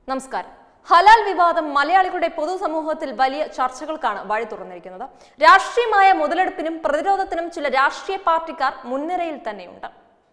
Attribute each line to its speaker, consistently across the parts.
Speaker 1: നമസ്കാരം ഹലാൽ വിവാദം മലയാളികളുടെ പൊതുസമൂഹത്തിൽ വലിയ ചർച്ചകൾക്കാണ് വഴി തുറന്നിരിക്കുന്നത് രാഷ്ട്രീയമായ മുതലെടുപ്പിനും പ്രതിരോധത്തിനും ചില രാഷ്ട്രീയ പാർട്ടിക്കാർ മുൻനിരയിൽ തന്നെയുണ്ട്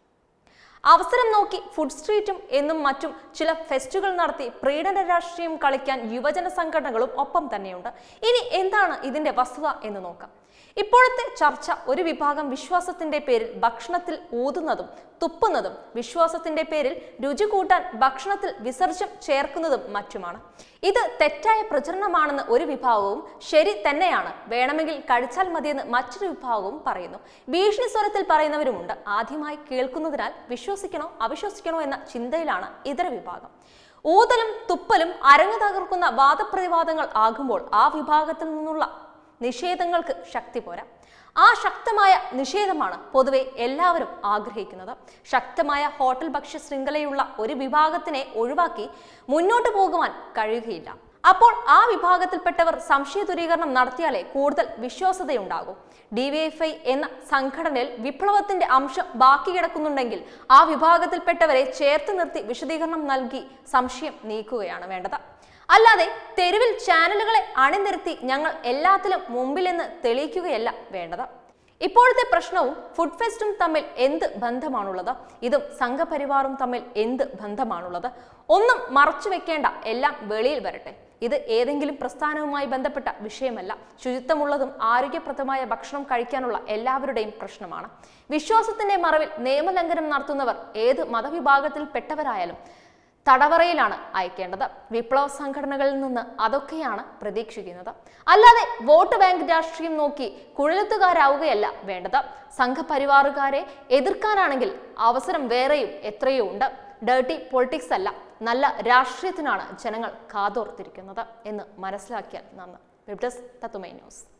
Speaker 1: അവസരം നോക്കി ഫുഡ് സ്ട്രീറ്റും എന്നും മറ്റും ചില ഫെസ്റ്റുകൾ നടത്തി പ്രീഡന രാഷ്ട്രീയം കളിക്കാൻ യുവജന സംഘടനകളും ഒപ്പം തന്നെയുണ്ട് ഇനി എന്താണ് ഇതിന്റെ വസ്തുത എന്ന് നോക്കാം ഇപ്പോഴത്തെ ചർച്ച ഒരു വിഭാഗം വിശ്വാസത്തിന്റെ പേരിൽ ഭക്ഷണത്തിൽ ഊതുന്നതും തുപ്പുന്നതും വിശ്വാസത്തിന്റെ പേരിൽ രുചി കൂട്ടാൻ ഭക്ഷണത്തിൽ വിസർജ്യം ചേർക്കുന്നതും മറ്റുമാണ് ഇത് തെറ്റായ പ്രചരണമാണെന്ന് ഒരു വിഭാഗവും ശരി തന്നെയാണ് വേണമെങ്കിൽ കഴിച്ചാൽ മതിയെന്ന് മറ്റൊരു വിഭാഗവും പറയുന്നു ഭീഷണി സ്വരത്തിൽ പറയുന്നവരുമുണ്ട് ആദ്യമായി കേൾക്കുന്നതിനാൽ വിശ്വസിക്കണോ അവിശ്വസിക്കണോ എന്ന ചിന്തയിലാണ് ഇതര വിഭാഗം ഊതലും തുപ്പലും അരങ്ങു തകർക്കുന്ന വാദപ്രതിവാദങ്ങൾ ആകുമ്പോൾ ആ വിഭാഗത്തിൽ നിന്നുള്ള നിഷേധങ്ങൾക്ക് ശക്തി പോരാ ആ ശക്തമായ നിഷേധമാണ് പൊതുവെ എല്ലാവരും ആഗ്രഹിക്കുന്നത് ശക്തമായ ഹോട്ടൽ ഭക്ഷ്യ ശൃംഖലയുള്ള ഒരു വിഭാഗത്തിനെ ഒഴിവാക്കി മുന്നോട്ട് പോകുവാൻ കഴിയുകയില്ല അപ്പോൾ ആ വിഭാഗത്തിൽപ്പെട്ടവർ സംശയ ദൂരീകരണം നടത്തിയാലേ കൂടുതൽ വിശ്വാസതയുണ്ടാകും ഡിവൈഎഫ്ഐ എന്ന സംഘടനയിൽ വിപ്ലവത്തിന്റെ അംശം ബാക്കി കിടക്കുന്നുണ്ടെങ്കിൽ ആ വിഭാഗത്തിൽപ്പെട്ടവരെ ചേർത്ത് നിർത്തി വിശദീകരണം നൽകി സംശയം നീക്കുകയാണ് വേണ്ടത് അല്ലാതെ തെരുവിൽ ചാനലുകളെ അണിനിരത്തി ഞങ്ങൾ എല്ലാത്തിലും മുമ്പിലെന്ന് തെളിയിക്കുകയല്ല വേണ്ടത് ഇപ്പോഴത്തെ പ്രശ്നവും ഫുഡ് ഫെസ്റ്റും തമ്മിൽ എന്ത് ബന്ധമാണുള്ളത് ഇതും സംഘപരിവാറും തമ്മിൽ എന്ത് ബന്ധമാണുള്ളത് ഒന്നും മറച്ചു വെക്കേണ്ട എല്ലാം വെളിയിൽ വരട്ടെ ഇത് ഏതെങ്കിലും പ്രസ്ഥാനവുമായി ബന്ധപ്പെട്ട വിഷയമല്ല ശുചിത്വമുള്ളതും ആരോഗ്യപ്രദമായ ഭക്ഷണം കഴിക്കാനുള്ള എല്ലാവരുടെയും പ്രശ്നമാണ് വിശ്വാസത്തിന്റെ മറവിൽ നിയമലംഘനം നടത്തുന്നവർ ഏത് മതവിഭാഗത്തിൽപ്പെട്ടവരായാലും തടവറയിലാണ് അയക്കേണ്ടത് വിപ്ലവ സംഘടനകളിൽ നിന്ന് അതൊക്കെയാണ് പ്രതീക്ഷിക്കുന്നത് അല്ലാതെ വോട്ട് ബാങ്ക് രാഷ്ട്രീയം നോക്കി കുഴലത്തുകാരാവുകയല്ല വേണ്ടത് സംഘപരിവാറുകാരെ എതിർക്കാനാണെങ്കിൽ അവസരം വേറെയും എത്രയോ ഉണ്ട് ഡേർട്ടി പൊളിറ്റിക്സ് അല്ല നല്ല രാഷ്ട്രീയത്തിനാണ് ജനങ്ങൾ കാതോർത്തിരിക്കുന്നത് എന്ന് മനസ്സിലാക്കിയാൽ നന്ന് വെബ് ഡെസ്ക് തത്തുമൈ ന്യൂസ്